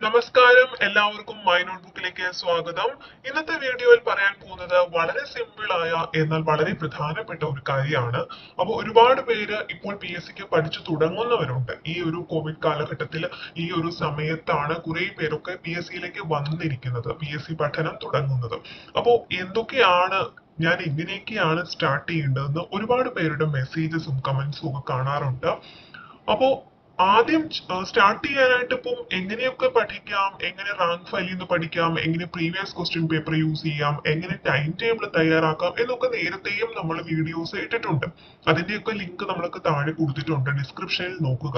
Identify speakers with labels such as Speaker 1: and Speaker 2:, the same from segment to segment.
Speaker 1: നമസ്കാരം എല്ലാവർക്കും മൈ നോട്ട്ബുക്കിലേക്ക് സ്വാഗതം ഇന്നത്തെ വീഡിയോയിൽ പറയാൻ പോകുന്നത് വളരെ സിമ്പിൾ ആയ എന്നാൽ വളരെ പ്രധാനപ്പെട്ട ഒരു കാര്യമാണ് അപ്പോൾ ഒരുപാട് പേര് ഇപ്പോൾ പി എസ് സിക്ക് പഠിച്ചു തുടങ്ങുന്നവരുണ്ട് ഈ ഒരു കോവിഡ് കാലഘട്ടത്തിൽ ഈ ഒരു സമയത്താണ് കുറെ പേരൊക്കെ പി എസ് സിയിലേക്ക് വന്നിരിക്കുന്നത് പി എസ് സി പഠനം തുടങ്ങുന്നത് അപ്പോൾ എന്തൊക്കെയാണ് ഞാൻ എങ്ങനെയൊക്കെയാണ് സ്റ്റാർട്ട് ചെയ്യേണ്ടതെന്ന് ഒരുപാട് പേരുടെ മെസ്സേജസും കമന്റ്സും ഒക്കെ കാണാറുണ്ട് അപ്പോ ആദ്യം സ്റ്റാർട്ട് ചെയ്യാനായിട്ട് ഇപ്പം എങ്ങനെയൊക്കെ പഠിക്കാം എങ്ങനെ റാങ്ക് ഫയലിൽ നിന്ന് പഠിക്കാം എങ്ങനെ പ്രീവിയസ് ക്വസ്റ്റ്യൻ പേപ്പർ യൂസ് ചെയ്യാം എങ്ങനെ ടൈം ടേബിൾ തയ്യാറാക്കാം എന്നൊക്കെ നേരത്തെയും നമ്മൾ വീഡിയോസ് ഇട്ടിട്ടുണ്ട് അതിന്റെയൊക്കെ ലിങ്ക് നമ്മൾക്ക് താഴെ കൊടുത്തിട്ടുണ്ട് ഡിസ്ക്രിപ്ഷനിൽ നോക്കുക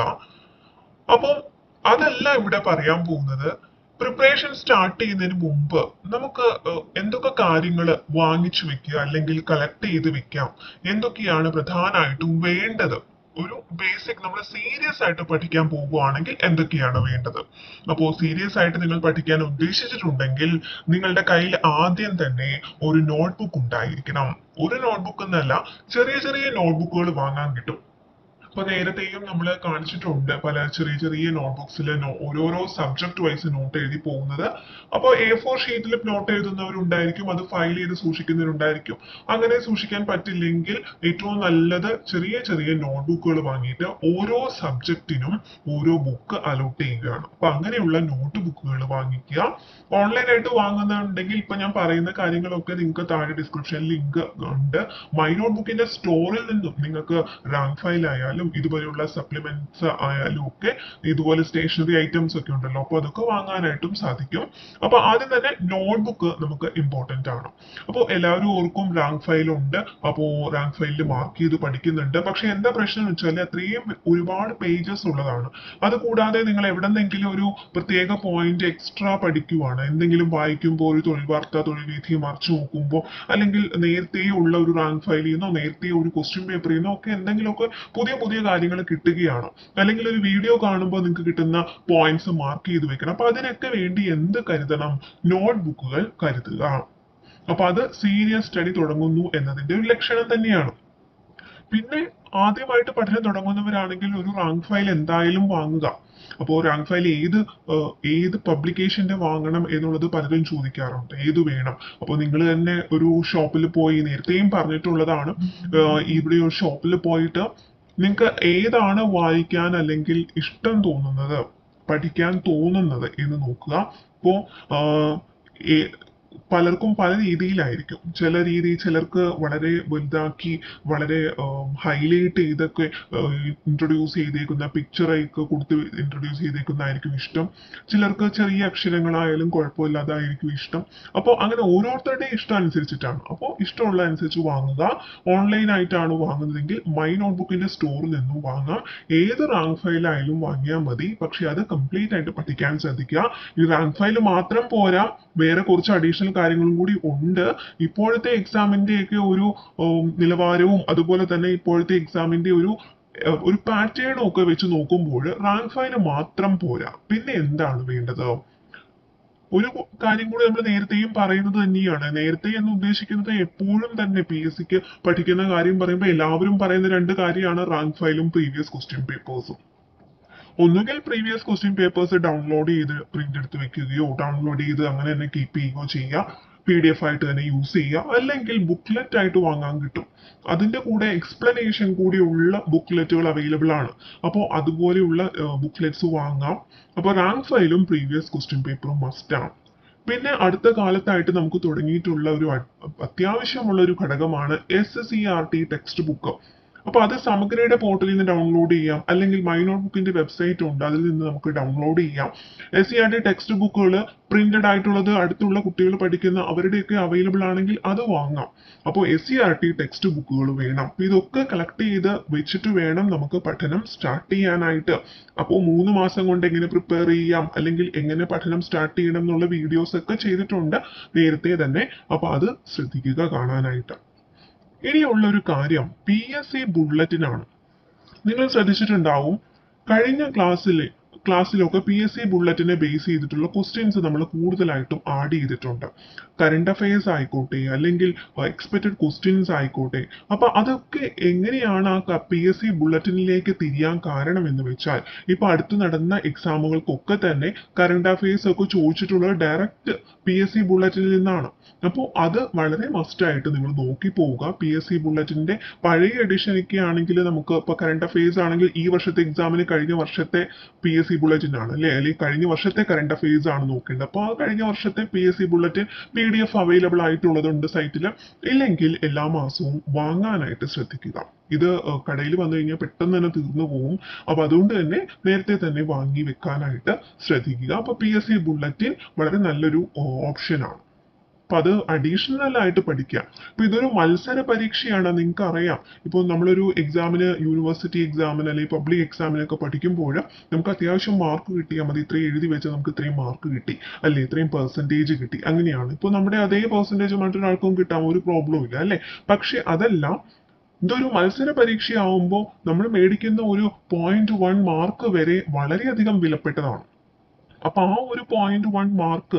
Speaker 1: അപ്പം അതല്ല ഇവിടെ പറയാൻ പോകുന്നത് പ്രിപ്പറേഷൻ സ്റ്റാർട്ട് ചെയ്യുന്നതിന് മുമ്പ് നമുക്ക് ഏഹ്, എന്തൊക്കെ കാര്യങ്ങൾ വാങ്ങിച്ചു വെക്കുക അല്ലെങ്കിൽ കളക്ട് ചെയ്ത് വെക്കാം എന്തൊക്കെയാണ് പ്രധാനമായിട്ടും വേണ്ടത് ഒരു ബേസിക് നമ്മൾ സീരിയസ് ആയിട്ട് പഠിക്കാൻ പോകുവാണെങ്കിൽ എന്തൊക്കെയാണ് വേണ്ടത് അപ്പോൾ സീരിയസ് ആയിട്ട് നിങ്ങൾ പഠിക്കാൻ ഉദ്ദേശിച്ചിട്ടുണ്ടെങ്കിൽ നിങ്ങളുടെ കയ്യിൽ ആദ്യം തന്നെ ഒരു നോട്ട്ബുക്ക് ഉണ്ടായിരിക്കണം ഒരു നോട്ട്ബുക്ക് എന്നല്ല ചെറിയ ചെറിയ നോട്ട്ബുക്കുകൾ വാങ്ങാൻ കിട്ടും അപ്പൊ നേരത്തെയും നമ്മൾ കാണിച്ചിട്ടുണ്ട് പല ചെറിയ ചെറിയ നോട്ട്ബുക്സിൽ ഓരോരോ സബ്ജക്ട് വൈസ് നോട്ട് എഴുതി പോകുന്നത് അപ്പോൾ എ ഫോർ ഷീറ്റിൽ നോട്ട് എഴുതുന്നവരുണ്ടായിരിക്കും അത് ഫയൽ ചെയ്ത് സൂക്ഷിക്കുന്നവരുണ്ടായിരിക്കും അങ്ങനെ സൂക്ഷിക്കാൻ പറ്റില്ലെങ്കിൽ ഏറ്റവും നല്ലത് ചെറിയ ചെറിയ നോട്ട്ബുക്കുകൾ വാങ്ങിയിട്ട് ഓരോ സബ്ജക്റ്റിനും ഓരോ ബുക്ക് അലോട്ട് ചെയ്യുകയാണ് അപ്പൊ അങ്ങനെയുള്ള നോട്ട് ബുക്കുകൾ വാങ്ങിക്കുക ഓൺലൈൻ ആയിട്ട് വാങ്ങുന്നുണ്ടെങ്കിൽ ഇപ്പൊ ഞാൻ പറയുന്ന കാര്യങ്ങളൊക്കെ നിങ്ങൾക്ക് താഴെ ഡിസ്ക്രിപ്ഷനിൽ ലിങ്ക് ഉണ്ട് മൈ നോട്ട് ബുക്കിന്റെ സ്റ്റോറിൽ നിന്നും നിങ്ങൾക്ക് റാങ്ക് ഫയൽ ആയാലും ഇതുപോലെയുള്ള സപ്ലിമെന്റ്സ് ആയാലും ഒക്കെ ഇതുപോലെ സ്റ്റേഷനറി ഐറ്റംസ് ഒക്കെ ഉണ്ടല്ലോ അപ്പൊ അതൊക്കെ വാങ്ങാനായിട്ടും സാധിക്കും അപ്പൊ ആദ്യം തന്നെ നോട്ട്ബുക്ക് നമുക്ക് ഇമ്പോർട്ടന്റ് ആണ് അപ്പോൾ എല്ലാവരും ഓർക്കും റാങ്ക് ഫയൽ ഉണ്ട് അപ്പോൾ റാങ്ക് ഫയലിൽ മാർക്ക് ചെയ്ത് പഠിക്കുന്നുണ്ട് പക്ഷെ എന്താ പ്രശ്നം എന്ന് വെച്ചാൽ അത്രയും ഒരുപാട് പേജസ് ഉള്ളതാണ് അത് കൂടാതെ നിങ്ങൾ എവിടെന്നെങ്കിലും ഒരു പ്രത്യേക പോയിന്റ് എക്സ്ട്രാ പഠിക്കുവാണ് എന്തെങ്കിലും വായിക്കുമ്പോൾ ഒരു തൊഴിൽ വാർത്ത തൊഴിൽ വീഥി മറിച്ചു നോക്കുമ്പോൾ അല്ലെങ്കിൽ നേരത്തെ ഉള്ള ഒരു റാങ്ക് ഫയലിൽ നിന്നോ നേരത്തെ ഒരു ക്വസ്റ്റ്യൻ പേപ്പറിൽ നിന്നോ ഒക്കെ എന്തെങ്കിലുമൊക്കെ പുതിയ പുതിയ കാര്യങ്ങൾ കിട്ടുകയാണ് അല്ലെങ്കിൽ ഒരു വീഡിയോ കാണുമ്പോൾ നിങ്ങൾക്ക് കിട്ടുന്ന പോയിന്റ്സ് മാർക്ക് ചെയ്ത് വെക്കണം അപ്പൊ അതിനൊക്കെ വേണ്ടി എന്ത് കരുതണം നോട്ട് ബുക്കുകൾ കരുതുക അപ്പൊ അത് സീരിയസ് സ്റ്റഡി തുടങ്ങുന്നു എന്നതിന്റെ ഒരു ലക്ഷണം തന്നെയാണ് പിന്നെ ആദ്യമായിട്ട് പഠനം തുടങ്ങുന്നവരാണെങ്കിൽ ഒരു റാങ്ക് ഫയൽ എന്തായാലും വാങ്ങുക അപ്പോൾ റാങ്ക് ഫയൽ ഏത് ഏഹ്, ഏത് പബ്ലിക്കേഷന്റെ വാങ്ങണം എന്നുള്ളത് പലരും ചോദിക്കാറുണ്ട് ഏത് വേണം അപ്പോൾ നിങ്ങൾ തന്നെ ഒരു ഷോപ്പിൽ പോയി നേരത്തെയും പറഞ്ഞിട്ടുള്ളതാണ് ഏഹ്, ഇവിടെ ഒരു ഷോപ്പിൽ പോയിട്ട് നിങ്ങൾക്ക് ഏതാണ് വായിക്കാൻ അല്ലെങ്കിൽ ഇഷ്ടം തോന്നുന്നത് പഠിക്കാൻ തോന്നുന്നത് എന്ന് നോക്കുക ഇപ്പോൾ പലർക്കും പല രീതിയിലായിരിക്കും ചില രീതി ചിലർക്ക് വളരെ വലുതാക്കി വളരെ ഹൈലൈറ്റ് ചെയ്തൊക്കെ ഇൻട്രൊഡ്യൂസ് ചെയ്തേക്കുന്ന പിക്ചറൊക്കെ കൊടുത്ത് ഇൻട്രൊഡ്യൂസ് ചെയ്തേക്കുന്നതായിരിക്കും ഇഷ്ടം ചിലർക്ക് ചെറിയ അക്ഷരങ്ങളായാലും കുഴപ്പമില്ലാതായിരിക്കും ഇഷ്ടം അപ്പോൾ അങ്ങനെ ഓരോരുത്തരുടെയും ഇഷ്ടം അനുസരിച്ചിട്ടാണ് അപ്പോൾ ഇഷ്ടമുള്ള അനുസരിച്ച് വാങ്ങുക ഓൺലൈൻ ആയിട്ടാണ് വാങ്ങുന്നതെങ്കിൽ മൈ നോട്ട്ബുക്കിന്റെ സ്റ്റോറിൽ നിന്നും വാങ്ങാം ഏത് റാങ്ക് ഫയൽ ആയാലും വാങ്ങിയാൽ മതി പക്ഷെ അത് കംപ്ലീറ്റ് ആയിട്ട് പഠിക്കാൻ ശ്രദ്ധിക്കുക ഈ റാങ്ക് ഫയൽ മാത്രം പോരാ വേറെ കുറച്ച് അഡീഷണൽ കാര്യങ്ങളും കൂടി ഉണ്ട് ഇപ്പോഴത്തെ എക്സാമിന്റെ ഒക്കെ ഒരു ഉം, നിലവാരവും അതുപോലെ തന്നെ ഇപ്പോഴത്തെ എക്സാമിന്റെ ഒരു ഏർ, ഒരു പാറ്റേണും ഒക്കെ വെച്ച് നോക്കുമ്പോൾ റാങ്ക് ഫയൽ മാത്രം പോരാ പിന്നെ എന്താണ് വേണ്ടത് ഒരു കു- കാര്യം കൂടി നമ്മൾ നേരത്തെയും പറയുന്നത് തന്നെയാണ് നേരത്തെ എന്ന് ഉദ്ദേശിക്കുന്നത് എപ്പോഴും തന്നെ പി എസ് സിക്ക് പഠിക്കുന്ന കാര്യം പറയുമ്പോൾ എല്ലാവരും പറയുന്ന രണ്ട് കാര്യമാണ് റാങ്ക് ഫയലും പ്രീവിയസ് ക്വസ്റ്റ്യൻ പേപ്പേഴ്സും ഒന്നുകിൽ പ്രീവിയസ് ക്വസ്റ്റ്യൻ പേപ്പേഴ്സ് ഡൗൺലോഡ് ചെയ്ത് പ്രിന്റ് എടുത്ത് വെക്കുകയോ ഡൗൺലോഡ് ചെയ്ത് അങ്ങനെ തന്നെ കീപ്പ് ചെയ്യുകയോ ചെയ്യുക പി ഡി എഫ് ആയിട്ട് തന്നെ യൂസ് ചെയ്യുക അല്ലെങ്കിൽ ബുക്ക്ലെറ്റ് ആയിട്ട് വാങ്ങാൻ കിട്ടും അതിന്റെ കൂടെ എക്സ്പ്ലനേഷൻ കൂടിയുള്ള ബുക്ക്ലെറ്റുകൾ അവൈലബിൾ ആണ് അപ്പോൾ അതുപോലെയുള്ള ബുക്ക്ലെറ്റ്സ് വാങ്ങാം അപ്പോൾ റാങ്ക് ഫയലും പ്രീവിയസ് ക്വസ്റ്റ്യൻ പേപ്പറും മസ്റ്റ് ആണ് പിന്നെ അടുത്ത കാലത്തായിട്ട് നമുക്ക് തുടങ്ങിയിട്ടുള്ള ഒരു അ- അത്യാവശ്യമുള്ള ഒരു ഘടകമാണ് S C R T text book അപ്പൊ അത് സമഗ്രയുടെ പോർട്ടലിൽ നിന്ന് ഡൗൺലോഡ് ചെയ്യാം അല്ലെങ്കിൽ മൈ നോട്ട് ബുക്കിന്റെ വെബ്സൈറ്റ് ഉണ്ട് അതിൽ നിന്ന് നമുക്ക് ഡൗൺലോഡ് ചെയ്യാം S C R T text ബുക്കുകൾ പ്രിന്റഡ് ആയിട്ടുള്ളത് അടുത്തുള്ള കുട്ടികൾ പഠിക്കുന്ന അവരുടെയൊക്കെ അവൈലബിൾ ആണെങ്കിൽ അത് വാങ്ങാം അപ്പോൾ S C R T text ബുക്കുകൾ വേണം അപ്പൊ ഇതൊക്കെ കളക്ട് ചെയ്ത് വെച്ചിട്ട് വേണം നമുക്ക് പഠനം സ്റ്റാർട്ട് ചെയ്യാനായിട്ട് അപ്പോൾ മൂന്ന് മാസം കൊണ്ട് എങ്ങനെ പ്രിപ്പയർ ചെയ്യാം അല്ലെങ്കിൽ എങ്ങനെ പഠനം സ്റ്റാർട്ട് ചെയ്യണം എന്നുള്ള വീഡിയോസ് ഒക്കെ ചെയ്തിട്ടുണ്ട് നേരത്തെ തന്നെ അപ്പൊ അത് ശ്രദ്ധിക്കുക കാണാനായിട്ട് ഇനിയുള്ള ഒരു കാര്യം പി എസ് സി ബുള്ളറ്റിനാണ് നിങ്ങൾ ശ്രദ്ധിച്ചിട്ടുണ്ടാവും കഴിഞ്ഞ ക്ലാസ്സിൽ ക്ലാസ്സിലൊക്കെ പി എസ് സി ബുള്ളറ്റിനെ ബേസ് ചെയ്തിട്ടുള്ള ക്വസ്റ്റ്യൻസ് നമ്മൾ കൂടുതലായിട്ടും ആഡ് ചെയ്തിട്ടുണ്ട് കറണ്ട് അഫയേഴ്സ് ആയിക്കോട്ടെ അല്ലെങ്കിൽ എക്സ്പെക്റ്റഡ് ക്വസ്റ്റ്യൻസ് ആയിക്കോട്ടെ അപ്പൊ അതൊക്കെ എങ്ങനെയാണ് ആ പി എസ് സി ബുള്ളറ്റിനിലേക്ക് തിരിയാൻ കാരണം എന്ന് വെച്ചാൽ ഇപ്പൊ അടുത്ത് നടന്ന എക്സാമുകൾക്കൊക്കെ തന്നെ കറണ്ട് അഫയേഴ്സ് ഒക്കെ ചോദിച്ചിട്ടുള്ളത് ഡയറക്റ്റ് പി എസ് സി ബുള്ളറ്റിനിൽ നിന്നാണ് അപ്പോൾ അത് വളരെ മസ്റ്റ് ആയിട്ട് നിങ്ങൾ നോക്കി പോവുക പി എസ് സി ബുള്ളറ്റിന്റെ പഴയ എഡിഷനൊക്കെ ആണെങ്കിൽ നമുക്ക് ഇപ്പൊ കറണ്ട് അഫയേഴ്സ് ആണെങ്കിൽ ഈ വർഷത്തെ എക്സാമിന് കഴിഞ്ഞ വർഷത്തെ പി എസ് സി ബുള്ളറ്റിൻ ആണ് അല്ലെ അല്ലെങ്കിൽ കഴിഞ്ഞ വർഷത്തെ കറണ്ട് അഫയേഴ്സ് ആണ് നോക്കേണ്ടത് അപ്പോൾ ആ കഴിഞ്ഞ വർഷത്തെ P S C bulletin P D F available ആയിട്ടുള്ളതുണ്ട് സൈറ്റിൽ ഇല്ലെങ്കിൽ എല്ലാ മാസവും വാങ്ങാനായിട്ട് ശ്രദ്ധിക്കുക ഇത് കടയിൽ വന്നു കഴിഞ്ഞാൽ പെട്ടെന്ന് തന്നെ തീർന്നു പോകും അപ്പൊ അതുകൊണ്ട് തന്നെ നേരത്തെ തന്നെ വാങ്ങി വെക്കാനായിട്ട് ശ്രദ്ധിക്കുക അപ്പൊ പി എസ് സി ബുള്ളറ്റിൻ വളരെ നല്ലൊരു ഓപ്ഷനാണ് അപ്പൊ അത് അഡീഷണൽ ആയിട്ട് പഠിക്കുക അപ്പൊ ഇതൊരു മത്സര പരീക്ഷയാണ് നിങ്ങൾക്ക് അറിയാം ഇപ്പോൾ നമ്മളൊരു എക്സാമിന് യൂണിവേഴ്സിറ്റി എക്സാമിന് അല്ലെങ്കിൽ പബ്ലിക് എക്സാമിനൊക്കെ പഠിക്കുമ്പോൾ നമുക്ക് അത്യാവശ്യം മാർക്ക് കിട്ടിയാൽ മതി ഇത്രയും എഴുതി വെച്ചാൽ നമുക്ക് ഇത്രയും മാർക്ക് കിട്ടി അല്ലെ ഇത്രയും പെർസെൻറ്റേജ് കിട്ടി അങ്ങനെയാണ് ഇപ്പോൾ നമ്മുടെ അതേ പെർസെൻറ്റേജ് മറ്റൊരാൾക്കും കിട്ടാം ഒരു പ്രോബ്ലവും ഇല്ല അല്ലെ പക്ഷെ അതല്ല ഇതൊരു മത്സര പരീക്ഷയാവുമ്പോൾ നമ്മൾ മേടിക്കുന്ന ഒരു പോയിന്റ് വൺ മാർക്ക് വരെ വളരെയധികം വിലപ്പെട്ടതാണ് അപ്പൊ ആ ഒരു പോയിന്റ് വൺ മാർക്ക്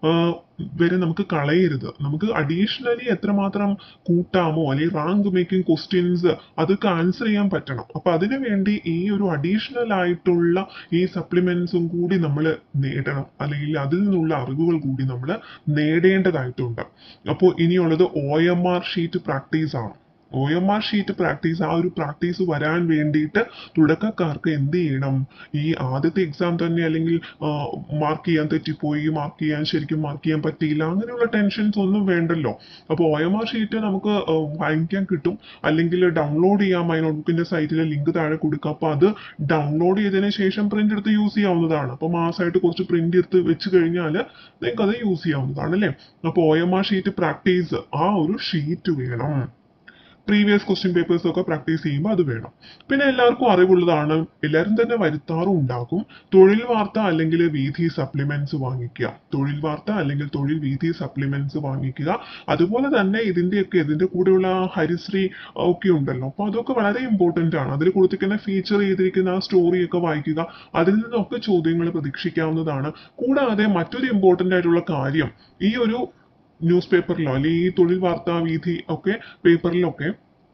Speaker 1: വരെ നമുക്ക് കളയരുത് നമുക്ക് അഡീഷണലി എത്രമാത്രം കൂട്ടാമോ അല്ലെങ്കിൽ റാങ്ക് മേക്കിംഗ് ക്വസ്റ്റ്യൻസ് അതൊക്കെ ആൻസർ ചെയ്യാൻ പറ്റണം അപ്പൊ അതിനു വേണ്ടി ഈ ഒരു അഡീഷണൽ ആയിട്ടുള്ള ഈ സപ്ലിമെന്റ്സും കൂടി നമ്മൾ നേടണം അല്ലെങ്കിൽ അതിൽ നിന്നുള്ള അറിവുകൾ കൂടി നമ്മൾ നേടേണ്ടതായിട്ടുണ്ട് അപ്പോൾ ഇനിയുള്ളത് O M R sheet practice ആണ് O M R sheet practice ആ ഒരു പ്രാക്ടീസ് വരാൻ വേണ്ടിയിട്ട് തുടക്കക്കാർക്ക് എന്ത് ചെയ്യണം ഈ ആദ്യത്തെ എക്സാം തന്നെ അല്ലെങ്കിൽ മാർക്ക് ചെയ്യാൻ തെറ്റിപ്പോയി മാർക്ക് ചെയ്യാൻ ശരിക്കും മാർക്ക് ചെയ്യാൻ പറ്റിയില്ല അങ്ങനെയുള്ള ടെൻഷൻസ് ഒന്നും വേണ്ടല്ലോ അപ്പോൾ ഒ എം ആർ ഷീറ്റ് നമുക്ക് വാങ്ങിക്കാൻ കിട്ടും അല്ലെങ്കിൽ ഡൗൺലോഡ് ചെയ്യാം മൈ നോട്ട്ബുക്കിന്റെ സൈറ്റിലെ ലിങ്ക് താഴെ കൊടുക്കാം അപ്പോൾ അത് ഡൗൺലോഡ് ചെയ്തതിന് ശേഷം പ്രിന്റ് എടുത്ത് യൂസ് ചെയ്യാവുന്നതാണ് അപ്പോൾ മാസമായിട്ട് കുറച്ച് പ്രിന്റ് എടുത്ത് വെച്ച് കഴിഞ്ഞാൽ നിങ്ങൾക്ക് അത് യൂസ് ചെയ്യാവുന്നതാണ് അല്ലേ അപ്പോൾ O M R sheet practice ആ ഒരു ഷീറ്റ് വേണം പ്രീവിയസ് ക്വസ്റ്റ്യൻ പേപ്പേഴ്സ് ഒക്കെ പ്രാക്ടീസ് ചെയ്യുമ്പോൾ അത് വേണം പിന്നെ എല്ലാവർക്കും അറിവുള്ളതാണ് എല്ലാവരും തന്നെ വരുത്താറും ഉണ്ടാകും തൊഴിൽ വാർത്ത അല്ലെങ്കിൽ വീഥി സപ്ലിമെന്റ്സ് വാങ്ങിക്കുക തൊഴിൽ വാർത്ത അല്ലെങ്കിൽ തൊഴിൽ വീഥി സപ്ലിമെന്റ്സ് വാങ്ങിക്കുക അതുപോലെ തന്നെ ഇതിന്റെയൊക്കെ ഇതിന്റെ കൂടെയുള്ള ഹരിശ്രീ ഒക്കെ ഉണ്ടല്ലോ അപ്പൊ അതൊക്കെ വളരെ ഇമ്പോർട്ടന്റ് ആണ് അതിൽ കൊടുത്തിരിക്കുന്ന ഫീച്ചർ ചെയ്തിരിക്കുന്ന ആ സ്റ്റോറി ഒക്കെ വായിക്കുക അതിൽ നിന്നൊക്കെ ചോദ്യങ്ങൾ പ്രതീക്ഷിക്കാവുന്നതാണ് കൂടാതെ മറ്റൊരു ഇമ്പോർട്ടന്റ് ആയിട്ടുള്ള കാര്യം ഈ ഒരു ന്യൂസ് പേപ്പറിലോ അല്ലെങ്കിൽ ഈ തൊഴിൽ വാർത്താ വീഥി ഒക്കെ പേപ്പറിലൊക്കെ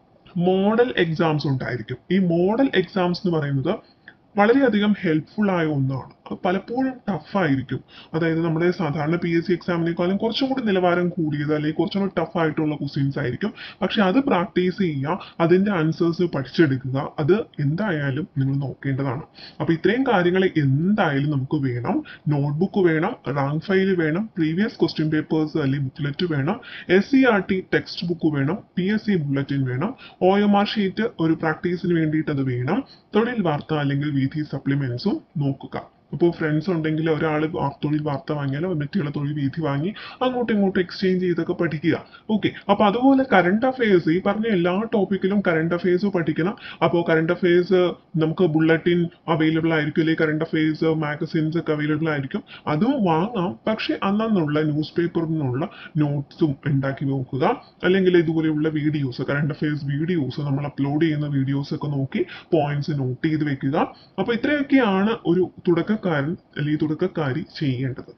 Speaker 1: മോഡൽ എക്സാംസ് ഉണ്ടായിരിക്കും ഈ മോഡൽ എക്സാംസ് എന്ന് പറയുന്നത് വളരെയധികം ഹെൽപ്ഫുൾ ആയ ഒന്നാണ് അത് പലപ്പോഴും ടഫായിരിക്കും അതായത് നമ്മുടെ സാധാരണ പി എസ് സി എക്സാമിനേക്കാളും കുറച്ചും കൂടി നിലവാരം കൂടിയത് അല്ലെങ്കിൽ കുറച്ചും കൂടി ടഫ് ആയിട്ടുള്ള ക്വസ്റ്റ്യൻസ് ആയിരിക്കും പക്ഷെ അത് പ്രാക്ടീസ് ചെയ്യുക അതിന്റെ ആൻസേഴ്സ് പഠിച്ചെടുക്കുക അത് എന്തായാലും നിങ്ങൾ നോക്കേണ്ടതാണ് അപ്പൊ ഇത്രയും കാര്യങ്ങൾ എന്തായാലും നമുക്ക് വേണം നോട്ട്ബുക്ക് വേണം റാങ്ക് ഫയൽ വേണം പ്രീവിയസ് ക്വസ്റ്റ്യൻ പേപ്പേഴ്സ് അല്ലെങ്കിൽ ബുക്ക്ലെറ്റ് വേണം S C R T text book വേണം പി എസ് സി ബുള്ളറ്റിൻ വേണം ഒ എം ആർ ഷീറ്റ് ഒരു പ്രാക്ടീസിന് വേണ്ടിയിട്ട് അത് വേണം തൊഴിൽ വാർത്ത അല്ലെങ്കിൽ വീഥി സപ്ലിമെന്റ്സും നോക്കുക ഇപ്പോൾ ഫ്രണ്ട്സ് ഉണ്ടെങ്കിൽ ഒരാൾ തൊഴിൽ വാർത്ത വാങ്ങിയാൽ മറ്റുള്ള തൊഴിൽ വീഥി വാങ്ങി അങ്ങോട്ടും ഇങ്ങോട്ടും എക്സ്ചേഞ്ച് ചെയ്തൊക്കെ പഠിക്കുക ഓക്കെ അപ്പൊ അതുപോലെ കറണ്ട് അഫയേഴ്സ് ഈ പറഞ്ഞ എല്ലാ ടോപ്പിക്കിലും കറണ്ട് അഫയേഴ്സ് പഠിക്കണം അപ്പോൾ കറണ്ട് അഫയേഴ്സ് നമുക്ക് ബുള്ളറ്റിൻ അവൈലബിൾ ആയിരിക്കും അല്ലെങ്കിൽ കറണ്ട് അഫയേഴ്സ് മാഗസിൻസ് ഒക്കെ അവൈലബിൾ ആയിരിക്കും അതും വാങ്ങാം പക്ഷെ അന്നുള്ള ന്യൂസ് പേപ്പറിൽ നിന്നുള്ള നോട്ട്സും ഉണ്ടാക്കി നോക്കുക അല്ലെങ്കിൽ ഇതുപോലെയുള്ള വീഡിയോസ് കറണ്ട് അഫയേഴ്സ് വീഡിയോസ് നമ്മൾ അപ്ലോഡ് ചെയ്യുന്ന വീഡിയോസ് ഒക്കെ നോക്കി പോയിന്റ്സ് നോട്ട് ചെയ്ത് വെക്കുക അപ്പൊ ഇത്രയൊക്കെയാണ് ഒരു തുടക്ക തുടക്കക്കാരൻ അല്ലെങ്കിൽ തുടക്കക്കാരി ചെയ്യേണ്ടത്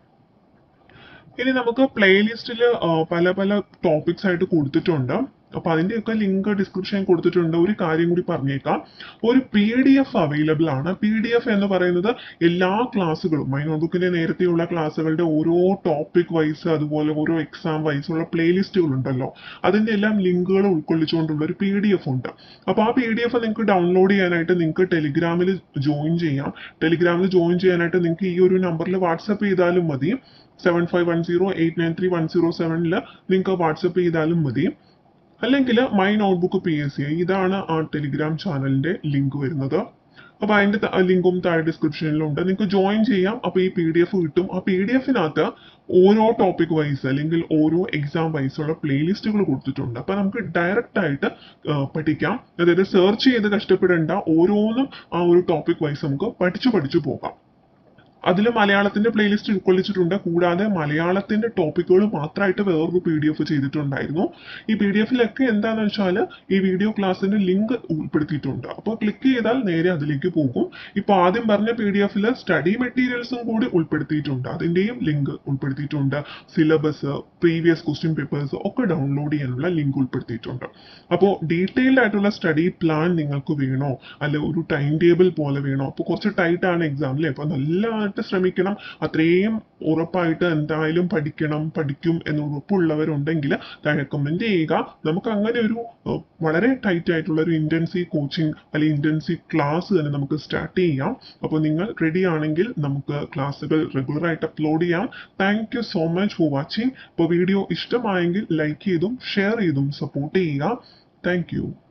Speaker 1: ഇനി നമുക്ക് പ്ലേലിസ്റ്റിൽ പല പല ടോപ്പിക്സ് ആയിട്ട് കൊടുത്തിട്ടുണ്ട് അപ്പൊ അതിന്റെയൊക്കെ ലിങ്ക് ഡിസ്ക്രിപ്ഷൻ കൊടുത്തിട്ടുണ്ട് ഒരു കാര്യം കൂടി പറഞ്ഞേക്കാം ഒരു പി ഡി എഫ് അവൈലബിൾ ആണ് പി ഡി എഫ് എന്ന് പറയുന്നത് എല്ലാ ക്ലാസ്സുകളും മൈ നോട്ട്ബുക്കിന്റെ നേരത്തെയുള്ള ക്ലാസ്സുകളുടെ ഓരോ ടോപ്പിക് വൈസ് അതുപോലെ ഓരോ എക്സാം വൈസ് ഉള്ള പ്ലേലിസ്റ്റുകൾ ഉണ്ടല്ലോ അതിന്റെ എല്ലാം ലിങ്കുകൾ ഉൾക്കൊള്ളിച്ചുകൊണ്ടുള്ള ഒരു പി ഡി എഫ് ഉണ്ട് അപ്പൊ ആ പി ഡി എഫ് നിങ്ങൾക്ക് ഡൗൺലോഡ് ചെയ്യാനായിട്ട് നിങ്ങൾക്ക് ടെലിഗ്രാമിൽ ജോയിൻ ചെയ്യാം ടെലിഗ്രാമിൽ ജോയിൻ ചെയ്യാനായിട്ട് നിങ്ങൾക്ക് ഈ ഒരു നമ്പറിൽ വാട്സപ്പ് ചെയ്താലും മതി seven five one zero eight nine three one zero സെവനിൽ നിങ്ങൾക്ക് വാട്സപ്പ് ചെയ്താലും മതി അല്ലെങ്കിൽ my notebook P S C ഇതാണ് ആ ടെലിഗ്രാം ചാനലിന്റെ ലിങ്ക് വരുന്നത് അപ്പൊ അതിന്റെ ലിങ്കും താഴെ ഡിസ്ക്രിപ്ഷനിലുണ്ട് നിങ്ങൾക്ക് ജോയിൻ ചെയ്യാം അപ്പൊ ഈ പി ഡി എഫ് കിട്ടും ആ പി ഡി എഫിനകത്ത് ഓരോ ടോപ്പിക് വൈസ് അല്ലെങ്കിൽ ഓരോ എക്സാം വൈസ് ഉള്ള പ്ലേലിസ്റ്റുകൾ കൊടുത്തിട്ടുണ്ട് അപ്പൊ നമുക്ക് ഡയറക്റ്റ് ആയിട്ട് പഠിക്കാം അതായത് സെർച്ച് ചെയ്ത് കഷ്ടപ്പെടേണ്ട ഓരോന്നും ആ ഒരു ടോപ്പിക് വൈസ് നമുക്ക് പഠിച്ചു പഠിച്ചു പോകാം അതിൽ മലയാളത്തിന്റെ പ്ലേലിസ്റ്റ് ഉൾക്കൊള്ളിച്ചിട്ടുണ്ട് കൂടാതെ മലയാളത്തിന്റെ ടോപ്പിക്കുകൾ മാത്രമായിട്ട് വേറൊരു പി ഡി എഫ് ചെയ്തിട്ടുണ്ടായിരുന്നു ഈ പി ഡി എഫിലൊക്കെ എന്താണെന്ന് വെച്ചാൽ ഈ വീഡിയോ ക്ലാസ്സിന്റെ ലിങ്ക് ഉൾപ്പെടുത്തിയിട്ടുണ്ട് അപ്പോൾ ക്ലിക്ക് ചെയ്താൽ നേരെ അതിലേക്ക് പോകും ഇപ്പോൾ ആദ്യം പറഞ്ഞ പി ഡി എഫിൽ സ്റ്റഡി മെറ്റീരിയൽസും കൂടി ഉൾപ്പെടുത്തിയിട്ടുണ്ട് അതിന്റെയും ലിങ്ക് ഉൾപ്പെടുത്തിയിട്ടുണ്ട് സിലബസ് പ്രീവിയസ് ക്വസ്റ്റ്യൻ പേപ്പേഴ്സ് ഒക്കെ ഡൗൺലോഡ് ചെയ്യാനുള്ള ലിങ്ക് ഉൾപ്പെടുത്തിയിട്ടുണ്ട് അപ്പോൾ ഡീറ്റെയിൽഡ് ആയിട്ടുള്ള സ്റ്റഡി പ്ലാൻ നിങ്ങൾക്ക് വേണോ അല്ലെ ഒരു ടൈം ടേബിൾ പോലെ വേണോ അപ്പോൾ കുറച്ച് ടൈറ്റ് ആണ് എക്സാം അല്ലേ അപ്പോൾ നല്ലതായിട്ട് ശ്രമിക്കണം അത്രയും ഉറപ്പായിട്ട് എന്തായാലും പഠിക്കണം പഠിക്കും എന്ന് ഉറപ്പുള്ളവരുണ്ടെങ്കിൽ താഴെ കമന്റ് ചെയ്യുക നമുക്ക് അങ്ങനെ ഒരു ഏർ, വളരെ ടൈറ്റ് ആയിട്ടുള്ള ഒരു ഇന്റൻസീവ് കോച്ചിങ് അല്ലെങ്കിൽ ഇന്റൻസീവ് ക്ലാസ് തന്നെ നമുക്ക് സ്റ്റാർട്ട് ചെയ്യാം അപ്പോൾ നിങ്ങൾ റെഡി ആണെങ്കിൽ നമുക്ക് ക്ലാസ്സുകൾ റെഗുലർ ആയിട്ട് അപ്ലോഡ് ചെയ്യാം thank you so much for watching ഇപ്പോൾ വീഡിയോ ഇഷ്ടമായെങ്കിൽ ലൈക്ക് ചെയ്തും ഷെയർ ചെയ്തും സപ്പോർട്ട് ചെയ്യുക താങ്ക് യു